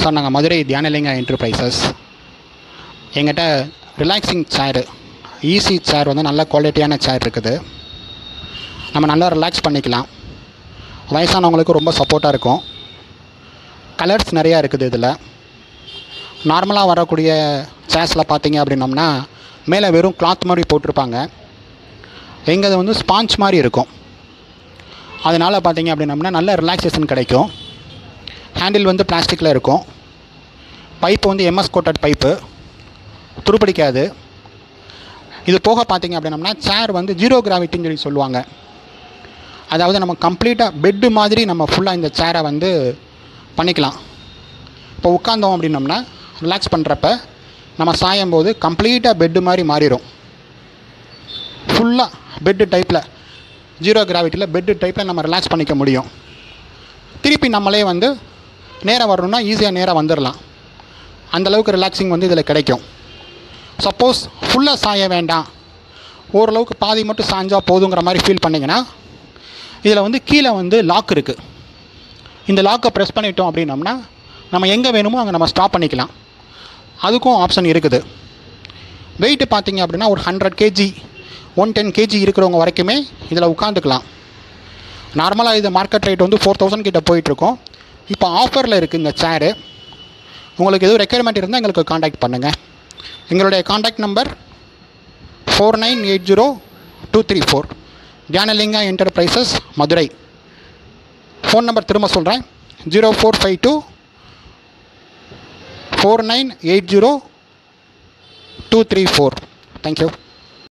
sir நாங்கள் Madurai Dhyanalinga enterprises எங்கிட்ட relaxing chair easy chair வந்து நல்ல குவாலிட்டியான சேர் இருக்குது நம்ம நல்லா ரிலாக்ஸ் பண்ணிக்கலாம் வயசானவங்களுக்கு ரொம்ப சப்போர்ட்டாக இருக்கும் கலர்ஸ் நிறையா இருக்குது இதில் நார்மலாக வரக்கூடிய சேர்ஸில் பார்த்தீங்க அப்படின்னோம்னா மேலே வெறும் கிளாத் மாதிரி போட்டிருப்பாங்க எங்கள் வந்து ஸ்பாஞ்ச் மாதிரி இருக்கும் அதனால் பார்த்தீங்க அப்படின்னோம்னா நல்ல ரிலாக்ஸேஷன் கிடைக்கும் ஹேண்டில் வந்து பிளாஸ்டிக்கில் இருக்கும் பைப்பு வந்து எம்எஸ் கோட்டட் பைப்பு துருப்பிடிக்காது இது போக பார்த்தீங்க அப்படின்னம்னா சேர் வந்து ஜீரோ கிராவிட்டின்னு சொல்லி சொல்லுவாங்க அதாவது நம்ம கம்ப்ளீட்டாக பெட்டு மாதிரி நம்ம ஃபுல்லாக இந்த சேரை வந்து பண்ணிக்கலாம் இப்போ உட்காந்தோம் அப்படின்னம்னா ரிலாக்ஸ் பண்ணுறப்ப நம்ம சாயும் போது கம்ப்ளீட்டாக பெட்டு மாதிரி மாறிடும் ஃபுல்லாக பெட்டு டைப்பில் ஜீரோ கிராவிட்டியில் பெட்டு டைப்பில் நம்ம ரிலாக்ஸ் பண்ணிக்க முடியும் திருப்பி நம்மளே வந்து நேராக வரணும்னா ஈஸியாக நேராக வந்துடலாம் அந்தளவுக்கு ரிலாக்ஸிங் வந்து இதில் கிடைக்கும் சப்போஸ் ஃபுல்லாக சாய வேண்டாம் ஓரளவுக்கு பாதி மட்டும் சாஞ்சா போதுங்கிற மாதிரி ஃபீல் பண்ணிங்கன்னா இதில் வந்து கீழே வந்து லாக் இருக்குது இந்த லாக்கை ப்ரெஸ் பண்ணிட்டோம் அப்படின்னோம்னா நம்ம எங்கே வேணுமோ அங்கே நம்ம ஸ்டாப் பண்ணிக்கலாம் அதுக்கும் ஆப்ஷன் இருக்குது வெயிட்டு பார்த்தீங்க அப்படின்னா ஒரு hundred KG one ten KG இருக்கிறவங்க வரைக்குமே இதில் உட்காந்துக்கலாம் நார்மலாக இது மார்க்கெட் ரேட் வந்து ஃபோர் தௌசண்ட் கிட்ட போயிட்டுருக்கோம் இப்போ ஆஃபரில் இருக்குது இந்த சேரு உங்களுக்கு எதுவும் ரெக்குயர்மெண்ட் இருந்தால் எங்களுக்கு காண்டாக்ட் பண்ணுங்கள் எங்களுடைய contact number four nine eight zero two three four Dhyanalinga enterprises Madurai phone number திரும்ப சொல்கிறேன் zero four five two four nine eight zero two three four thank you